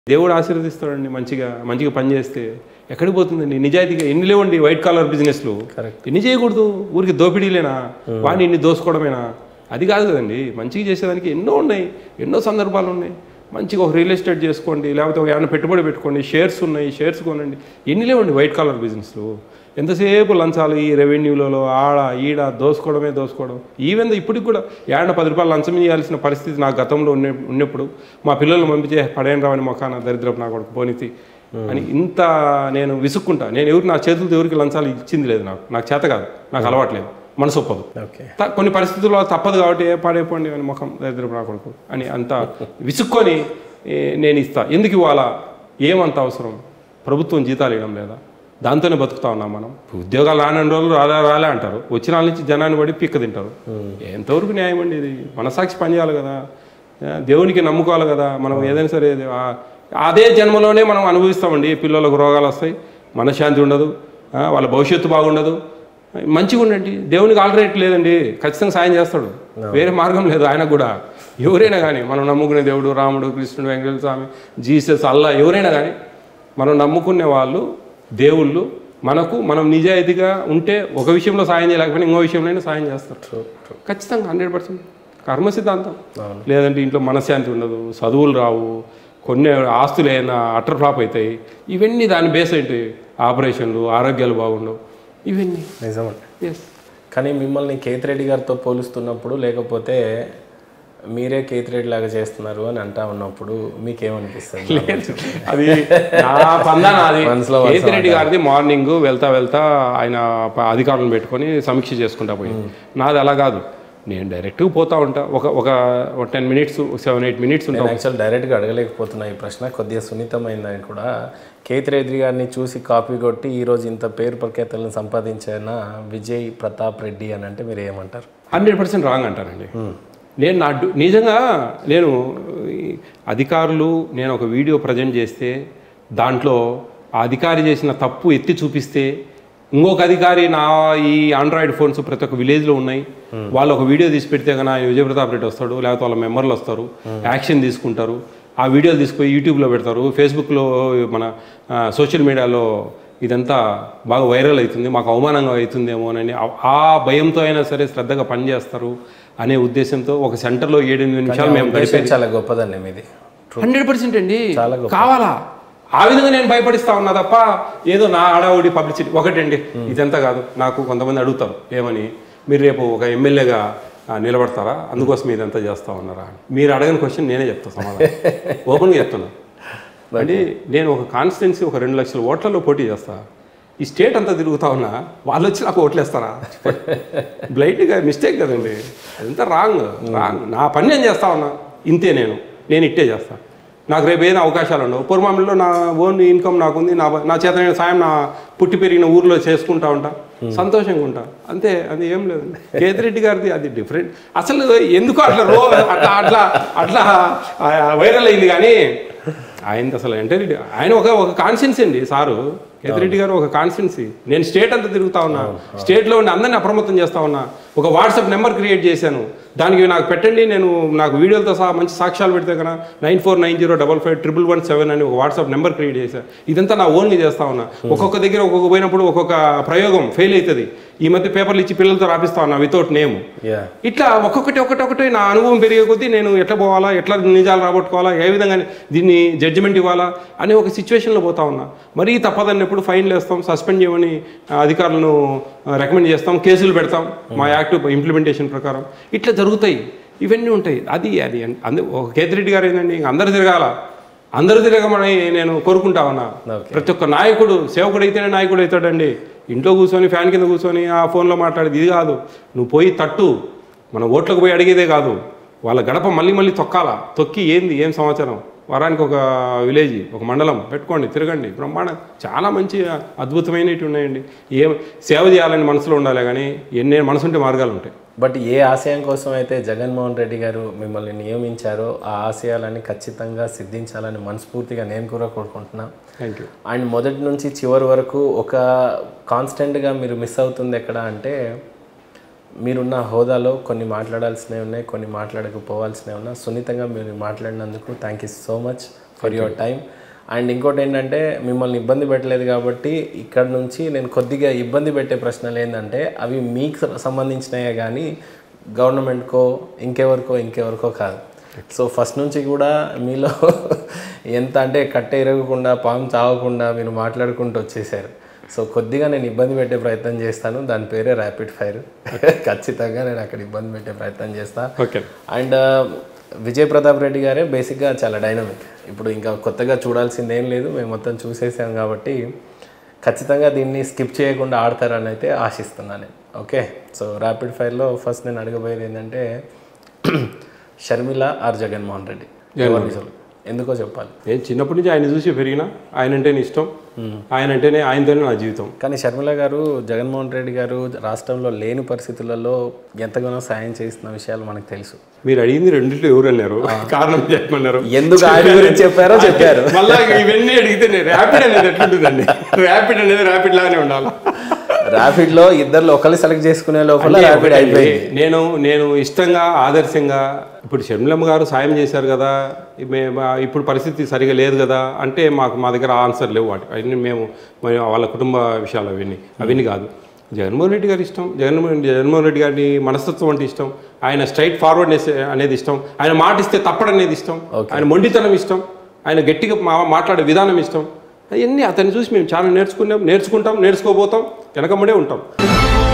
దేవుడు ఆశీర్వదిస్తాడండి మంచిగా మంచిగా పని చేస్తే ఎక్కడికి పోతుందండి నిజాయితీగా ఎన్ని లేవండి వైట్ కాలర్ బిజినెస్లు Correct. ఎన్ని చేయకూడదు ఊరికి దోపిడీలేనా వాడిని ఇన్ని దోసుకోవడమేనా అది కాదు కదండి మంచిగా చేసేదానికి ఎన్నో ఉన్నాయి ఎన్నో సందర్భాలు ఉన్నాయి మంచిగా ఒక రియల్ ఎస్టేట్ చేసుకోండి లేకపోతే ఒక ఏమైనా పెట్టుబడి పెట్టుకోండి షేర్స్ ఉన్నాయి షేర్స్ కొనండి ఎన్ని లేవండి వైట్ కాలర్ బిజినెస్లు ఎంతసేపు లంచాలు ఈ రెవెన్యూలలో ఆడ ఈడ దోసుకోవడమే దోసుకోవడం ఈవెన్ ఇప్పటికి కూడా ఏడన పది రూపాయలు లంచం ఇవ్వాల్సిన పరిస్థితి నా గతంలో ఉన్న ఉన్నప్పుడు మా పిల్లల్ని పంపించే పడేయని రావని మొఖాన దరిద్రపు నా కొడుకు పోనీతి అని ఇంత నేను విసుక్కుంటా నేను ఎవరికి నా చేతులతో ఎవరికి లంచాలు ఇచ్చింది లేదు నాకు నాకు చేత కాదు నాకు అలవాట్లేదు మనసు ఒప్పదు ఓకే త- కొన్ని పరిస్థితుల్లో తప్పదు కాబట్టి ఏ పాడైపోండి అని ముఖం దరిద్రపు నా కొడుకు అని అంత విసుక్కొని ఏ, నేను ఇస్తా ఎందుకు ఇవ్వాలా ఏమంత అవసరం ప్రభుత్వం జీతాలు ఇవ్వడం లేదా దాంతోనే బతుకుతా ఉన్నాం మనం ఉద్యోగాలు రాని రోజులు రాలే రాలే అంటారు వచ్చిన వాళ్ళ నుంచి జనాన్ని పడి పిక్క తింటారు ఎంతవరకు న్యాయం అండి ఇది మనసాక్షి పనిచేయాలి కదా ఆ, దేవునికి నమ్ముకోవాలి కదా మనం ఏదైనా సరే ఇది, ఆ, అదే జన్మలోనే మనం అనుభవిస్తామండి పిల్లలకు రోగాలు వస్తాయి మనశ్శాంతి ఉండదు ఆ, వాళ్ళ భవిష్యత్తు బాగుండదు మంచిగా ఉండండి దేవునికి ఆల్టర్నేట్ లేదండి ఖచ్చితంగా సాయం చేస్తాడు వేరే మార్గం లేదు ఆయన కూడా ఎవరైనా కానీ మనం నమ్ముకునే దేవుడు రాముడు కృష్ణుడు వెంకటేశ్వర స్వామి జీసస్ అల్లా ఎవరైనా కానీ మనం నమ్ముకునే వాళ్ళు దేవుళ్ళు మనకు మనం నిజాయితీగా ఉంటే ఒక విషయంలో సాయం చేయలేకపోయినా ఇంకో విషయంలో సాయం చేస్తారు ఖచ్చితంగా హండ్రెడ్ పర్సెంట్ కర్మ సిద్ధాంతం లేదంటే ఇంట్లో మనశ్శాంతి ఉండదు చదువులు రావు కొన్ని ఆస్తులు ఏమైనా అటర్ ఫ్లాప్ అవుతాయి ఇవన్నీ దాని బేస్ ఏంటి ఆపరేషన్లు ఆరోగ్యాలు బాగుండవు ఇవన్నీ నిజమండి ఎస్ కానీ మిమ్మల్ని కేతిరెడ్డి గారితో పోలుస్తున్నప్పుడు లేకపోతే మీరే కేతిరెడ్డి లాగా చేస్తున్నారు అని అంటా ఉన్నప్పుడు మీకేమనిపిస్తుంది అది నా పందా నాది మనసులో కేతిరెడ్డి గారిది మార్నింగ్ వెళ్తా వెళ్తా ఆయన ప- అధికారులను పెట్టుకొని సమీక్ష చేసుకుంటా పోయి నాది అలా కాదు నేను డైరెక్ట్గా పోతా ఉంటా ఒక ఒక ten minutes seven eight minutes ఉంటాం నేను యాక్చువల్ డైరెక్ట్గా అడగలేకపోతున్నా ఈ ప్రశ్న కొద్దిగా సున్నితమైందని కూడా కేతిరెడ్డి గారిని చూసి కాపీ కొట్టి ఈరోజు ఇంత పేరు ప్రఖ్యాతలను సంపాదించిన విజయ్ ప్రతాప్ రెడ్డి అని అంటే మీరు ఏమంటారు హండ్రెడ్ పర్సెంట్ రాంగ్ అంటారండి నేను నా డు- నిజంగా నేను ఈ అధికారులు నేను ఒక వీడియో ప్రజెంట్ చేస్తే దాంట్లో ఆ అధికారి చేసిన తప్పు ఎత్తి చూపిస్తే ఇంకొక అధికారి నా ఈ ఆండ్రాయిడ్ ఫోన్స్ ప్రతి ఒక్క విలేజ్లో ఉన్నాయి వాళ్ళు ఒక వీడియో తీసి పెడితే కన్నా విజయ ప్రతాప్ రెడ్డి వస్తాడు లేకపోతే వాళ్ళ మెంబర్లు వస్తారు యాక్షన్ తీసుకుంటారు ఆ వీడియోలు తీసుకొని యూట్యూబ్లో పెడతారు ఫేస్బుక్లో మన సోషల్ మీడియాలో ఇదంతా బాగా వైరల్ అవుతుంది మాకు అవమానంగా అవుతుందేమోనని ఆ- ఆ భయంతో అయినా సరే శ్రద్ధగా పనిచేస్తారు అనే ఉద్దేశంతో ఒక సెంటర్లో ఏడెనిమిది నిమిషాలు మేము గడిపే ఉద్దేశం చాలా గొప్పదండి మీది హండ్రెడ్ పర్సెంట్ అండి చాలా గొప్ప. కావాలా ఆ విధంగా నేను భయపడిస్తా ఉన్నా తప్ప ఏదో నా ఆడావుడి పబ్లిసిటీ ఒకటండి ఇదంతా కాదు నాకు కొంతమంది అడుగుతారు ఏమని మీరు రేపు ఒక ఎమ్మెల్యేగా ఆ, నిలబడతారా అందుకోసం ఇదంతా చేస్తా ఉన్నారా అని. మీరు అడగని క్వశ్చన్ నేనే చెప్తా సమాధానం ఓపెన్గా చెప్తున్నా అంటే నేను ఒక కాన్స్టిట్యున్సీ ఒక రెండు లక్షల ఓట్లలో పోటీ చేస్తా ఈ స్టేట్ అంతా తిరుగుతా ఉన్నా వాళ్ళు వచ్చి నాకు ఓట్లేస్తారా బ్లైట్గా మిస్టేక్ కదండి అదంతా రాంగ్ రాంగ్ నా పని నేను చేస్తా ఉన్నా ఇంతే నేను నేను ఇట్టే చేస్తా నాకు రేపు ఏదైనా అవకాశాలు ఉండవు పూర్వంలో నా ఓన్ ఇన్కమ్ నాకుంది నా నా చేత నేను సాయం నా పుట్టి పెరిగిన ఊర్లో చేసుకుంటా ఉంటా సంతోషంగా ఉంటా అంతే అది ఏం లేదు కేతిరెడ్డి గారిది అది డిఫరెంట్ అసలు ఎందుకు అట్లా రో అట్లా అట్లా అట్లా వైరల్ అయింది కానీ ఆయన అసలు అంటే ఆయన ఒక ఒక కాన్స్టిట్యున్సీ అండి సారు కేతిరెడ్డి గారు ఒక కాన్స్టిట్యున్సీ నేను స్టేట్ అంతా తిరుగుతా ఉన్నా స్టేట్లో ఉండి అందరిని అప్రమత్తం చేస్తా ఉన్నా ఒక వాట్సాప్ నెంబర్ క్రియేట్ చేశాను దానికి నాకు పెట్టండి నేను నాకు వీడియోలతో సహా మంచి సాక్ష్యాలు పెడితే కన్నా nine four nine zero double five triple one seven అని ఒక వాట్సాప్ నెంబర్ క్రియేట్ చేశాను ఇదంతా నా ఓన్గా చేస్తా ఉన్నా ఒక్కొక్క దగ్గర ఒక్కొక్క పోయినప్పుడు ఒక్కొక్క ప్రయోగం ఫెయిల్ అవుతుంది ఈ మధ్య పేపర్లు ఇచ్చి పిల్లలతో రాపిస్తా ఉన్నా వితౌట్ నేమ్ యా ఇట్లా ఒక్కొక్కటి ఒక్కటి ఒకటి నా అనుభవం పెరిగే కొద్దీ నేను ఎట్లా పోవాలా ఎట్లా నిజాలు రాబట్టుకోవాలా ఏ విధంగా దీన్ని జడ్జిమెంట్ ఇవ్వాలా అనే ఒక సిచ్యువేషన్లో పోతా ఉన్నా మరీ తప్పదన్నప్పుడు ఫైన్లు వేస్తాం సస్పెండ్ చేయమని ఆ, అధికారులను రికమెండ్ చేస్తాం కేసులు పెడతాం మా యాక్ట్ ఇంప్లిమెంటేషన్ ప్రకారం ఇట్లా జరుగుతాయి ఇవన్నీ ఉంటాయి అది అది అందు ఒక కేతిరెడ్డి గారు ఏంటండి ఇంక అందరు తిరగాల అందరూ తిరగమని నేను కోరుకుంటా ఉన్నా Okay. ప్రతి ఒక్క నాయకుడు సేవకుడు అయితేనే నాయకుడు అవుతాడండి ఇంట్లో కూర్చొని ఫ్యాన్ కింద కూర్చొని ఆ ఫోన్లో మాట్లాడేది ఇది కాదు నువ్వు పోయి తట్టు మన ఓట్లకు పోయి అడిగేదే కాదు వాళ్ళ గడప మళ్ళీ మళ్ళీ తొక్కాలా తొక్కి ఏంది ఏం సమాచారం వారానికి ఒక విలేజ్ ఒక మండలం పెట్టుకోండి తిరగండి బ్రహ్మాండం చాలా మంచి అద్భుతమైనవి ఉన్నాయండి ఏం సేవ చేయాలని మనసులో ఉండాలి కానీ ఎన్ని మనసుంటే మార్గాలు ఉంటాయి బట్ ఏ ఆశయం కోసం అయితే జగన్మోహన్ రెడ్డి గారు మిమ్మల్ని నియమించారో ఆ ఆశయాలని ఖచ్చితంగా సిద్ధించాలని మనస్ఫూర్తిగా నేను కూడా కోరుకుంటున్నా థ్యాంక్ యూ అండ్ మొదటి నుంచి చివరి వరకు ఒక కాన్స్టెంట్గా మీరు మిస్ అవుతుంది ఎక్కడ అంటే మీరున్న హోదాలో కొన్ని మాట్లాడాల్సినవి ఉన్నాయి కొన్ని మాట్లాడకపోవాల్సినవి ఉన్నాయి సున్నితంగా మీరు మాట్లాడినందుకు thank you so much for your time and ఇంకోటి ఏంటంటే మిమ్మల్ని ఇబ్బంది పెట్టలేదు కాబట్టి ఇక్కడ నుంచి నేను కొద్దిగా ఇబ్బంది పెట్టే ప్రశ్నలు ఏంటంటే అవి మీకు సంబంధించినవే కానీ గవర్నమెంట్కో ఇంకెవరికో ఇంకెవరికో కాదు సో ఫస్ట్ నుంచి కూడా మీలో ఎంత అంటే కట్టె ఇరగకుండా పాము చావకుండా మీరు మాట్లాడుకుంటూ వచ్చేసారు సో కొద్దిగా నేను ఇబ్బంది పెట్టే ప్రయత్నం చేస్తాను దాని పేరే ర్యాపిడ్ ఫైర్ ఖచ్చితంగా నేను అక్కడ ఇబ్బంది పెట్టే ప్రయత్నం చేస్తాను ఓకే అండ్ విజయ్ ప్రతాప్ రెడ్డి గారే బేసిక్గా చాలా డైనమిక్ ఇప్పుడు ఇంకా కొత్తగా చూడాల్సింది ఏం లేదు మేము మొత్తం చూసేసాం కాబట్టి ఖచ్చితంగా దీన్ని స్కిప్ చేయకుండా ఆడతారని అయితే ఆశిస్తున్నాను నేను ఓకే సో ర్యాపిడ్ ఫైర్లో ఫస్ట్ నేను అడగబోయేది ఏంటంటే షర్మిల ఆర్ జగన్మోహన్ రెడ్డి ఎవరిని అసలు ఎందుకో చెప్పాలి నేను చిన్నప్పటి నుంచి ఆయన చూసి పెరిగిన ఆయన అంటేనే ఇష్టం ఆయన అంటేనే ఆయనతోనే నా జీవితం కానీ షర్మిల గారు జగన్మోహన్ రెడ్డి గారు రాష్ట్రంలో లేని పరిస్థితులలో ఎంతగానో సాయం చేస్తున్న విషయాలు మనకు తెలుసు మీరు అడిగింది రెండిట్లో ఎవరు అన్నారు కారణం చెప్పమన్నారు ఎందుకు ఆయన గురించి చెప్పారో చెప్పారు మళ్ళా ఇవన్నీ అడిగితే నేను ర్యాపిడ్ అనేది ఎట్లుంటుందండి ర్యాపిడ్ అనేది ర్యాపిడ్ లాగానే ఉండాలి ర్యాపిడ్ లో ఇద్దరు ఒకళ్ళు సెలెక్ట్ చేసుకునే లోపల ర్యాపిడ్ అయిపోయింది నేను నేను ఇష్టంగా ఆదర్శంగా ఇప్పుడు షర్మిలమ్మ గారు సాయం చేశారు కదా మే- మా- ఇప్పుడు పరిస్థితి సరిగా లేదు కదా అంటే మాకు మా దగ్గర ఆన్సర్ లేవు వాటి అవన్నీ మేము మరి వాళ్ళ కుటుంబ విషయాలు అవన్నీ అవన్నీ కాదు జగన్మోహన్ రెడ్డి గారి ఇష్టం జగన్మోహన్ జగన్మోహన్ రెడ్డి గారి మనస్తత్వం అంటే ఇష్టం ఆయన స్ట్రైట్ ఫార్వర్డ్నెస్ అనేది ఇష్టం ఆయన మాట ఇస్తే తప్పడనేది ఇష్టం ఆయన మొండితనం ఇష్టం ఆయన గట్టిగా మా మాట్లాడే విధానం ఇష్టం అవన్నీ అతన్ని చూసి మేము చాలా నేర్చుకున్నాం నేర్చుకుంటాం నేర్చుకోబోతాం వెనకమ్మడే ఉంటాం